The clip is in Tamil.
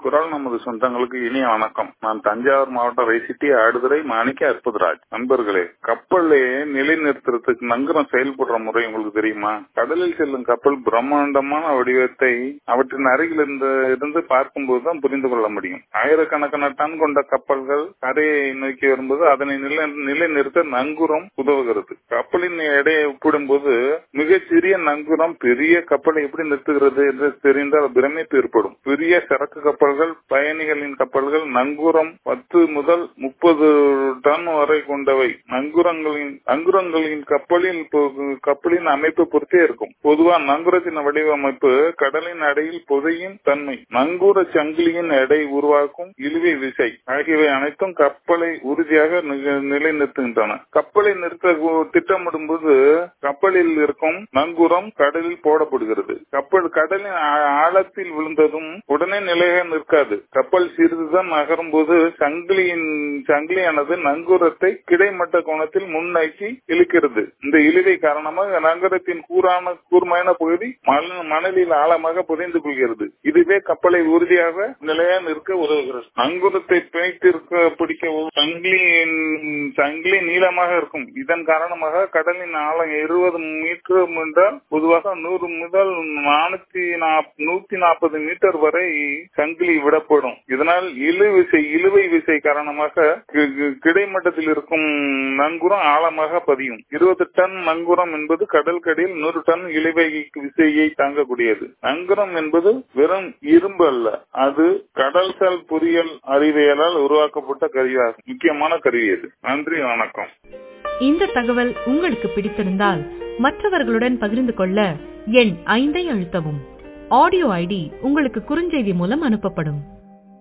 குரல் நமது சொந்தங்களுக்கு இனிய வணக்கம் நான் தஞ்சாவூர் மாவட்டம் ரைசிட்டி ஆடுதுறை மாணிக்க அற்புதராஜ் நண்பர்களே கப்பலை நிலைநிறுத்துறதுக்கு நங்கரம் செயல்படுற முறை உங்களுக்கு தெரியுமா கடலில் செல்லும் கப்பல் பிரம்மாண்டமான வடிவத்தை அவற்றின் அருகில் இருந்து இருந்து பார்க்கும்போது தான் புரிந்து கொள்ள முடியும் ஆயிரக்கணக்கான டன் கொண்ட கப்பல்கள் கரையை நோக்கி வரும்போது அதனை நிலை நிலைநிறுத்த நங்குரம் உதவுகிறது கப்பலின் எடையை ஒப்பிடும்போது மிகச்சிறிய நங்குரம் பெரிய கப்பலை எப்படி நிறுத்துகிறது என்று தெரிந்தால் பிரமிப்பு ஏற்படும் பெரிய சரக்கு கப்பல்கள் பயணிகளின் கப்பல்கள் நங்கூரம் பத்து முதல் முப்பது டன் வரை கொண்டவை நங்குரங்களின் நங்குரங்களின் கப்பலில் கப்பலின் அமைப்பு பொறுத்தே இருக்கும் பொதுவா நங்குரத்தின் வடிவமைப்பு கடலின் அடையில் புதையின் தன்மை நங்கூர சங்கிலியின் எடை உருவாக்கும் இழுவை விசை ஆகியவை அனைத்தும் கப்பலை உறுதியாக நிலைநிறுத்துகின்றன கப்பலை நிறுத்த திட்டமிடும் போது கப்பலில் இருக்கும் நங்கூரம் கடலில் போடப்படுகிறது கப்பல் கடலின் ஆழத்தில் விழுந்ததும் உடனே நிலையாக நிற்காது கப்பல் சிறிதுதான் நகரும் போது சங்கிலியின் சங்கிலியானது நங்கூரத்தை கிடைமட்ட கோணத்தில் முன்னோக்கி இழுக்கிறது இந்த இழுவை காரணமாக நங்கரத்தின் கூறான கூர்மையான பகுதி மணலில் ஆழமாக புதைந்து கொள்கிறது இதுவே கப்பலை உறுதியாக நிலையாக நிற்க உதவுகிறது நங்கூரத்தை பிணைத்திருக்க பிடிக்க சங்கிலியின் சங்கிலி நீளமாக இருக்கும் இதன் காரணமாக கடலின் ஆழம் இருபது மீட்டர் என்றால் பொதுவாக நூறு முதல் நானூத்தி நூத்தி நாற்பது மீட்டர் வரை சங்கிலி விடப்படும் இதனால் இழு விசை இழுவை விசை காரணமாக கிடைமட்டத்தில் இருக்கும் நங்குரம் ஆழமாக பதியும் இருபது டன் நங்குரம் என்பது கடல் கடியில் நூறு டன் இழுவை விசையை தாங்கக்கூடியது நங்குரம் என்பது வெறும் இரும்பு அல்ல அது கடல்சால் பொறியியல் அறிவியலால் உருவாக்கப்பட்ட கருவியாகும் முக்கியமான கருவி அது நன்றி வணக்கம் இந்த தகவல் உங்களுக்கு பிடித்திருந்தால் மற்றவர்களுடன் பகிர்ந்து கொள்ள எண் ஐந்தை அழுத்தவும் ஆடியோ ஐடி உங்களுக்கு குறுஞ்செய்தி மூலம் அனுப்பப்படும்